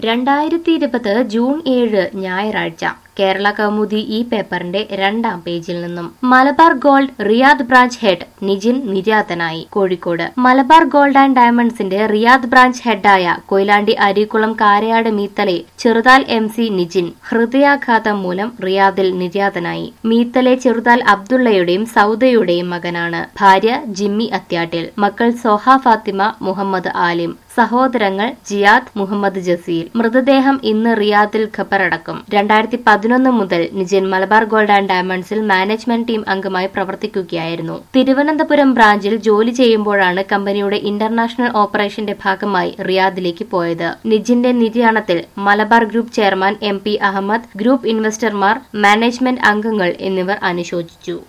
രണ്ടായിരത്തി ഇരുപത് ജൂൺ ഏഴ് ഞായറാഴ്ച കേരള കൗമുദി ഈ പേപ്പറിന്റെ രണ്ടാം പേജിൽ നിന്നും Malabar gold Riyadh branch head Nijin നിര്യാതനായി കോഴിക്കോട് മലബാർ ഗോൾഡ് ആൻഡ് ഡയമണ്ട്സിന്റെ റിയാദ് ബ്രാഞ്ച് ഹെഡായ കൊയിലാണ്ടി അരീക്കുളം കാരയാട് മീത്തലെ ചെറുതാൽ എം സി നിജിൻ ഹൃദയാഘാതം മൂലം റിയാദിൽ നിര്യാതനായി മീത്തലെ ചെറുതാൽ അബ്ദുള്ളയുടെയും സൗദയുടെയും മകനാണ് ഭാര്യ ജിമ്മി അത്യാട്ടിൽ മക്കൾ സോഹ ഫാത്തിമ മുഹമ്മദ് ആലിം സഹോദരങ്ങൾ ജിയാദ് മുഹമ്മദ് ജസീൽ മൃതദേഹം ഇന്ന് റിയാദിൽ ഖബറടക്കും രണ്ടായിരത്തി പതിനൊന്ന് മുതൽ നിജിൻ മലബാർ ഗോൾഡ് ആൻഡ് ഡയമണ്ട്സിൽ മാനേജ്മെന്റ് ടീം അംഗമായി പ്രവർത്തിക്കുകയായിരുന്നു തിരുവനന്തപുരം ബ്രാഞ്ചിൽ ജോലി ചെയ്യുമ്പോഴാണ് കമ്പനിയുടെ ഇന്റർനാഷണൽ ഓപ്പറേഷന്റെ ഭാഗമായി റിയാദിലേക്ക് പോയത് നിജിന്റെ നിര്യാണത്തിൽ Malabar group chairman M P Ahammed group ഇൻവെസ്റ്റർമാർ മാനേജ്മെന്റ് അംഗങ്ങൾ എന്നിവർ അനുശോചിച്ചു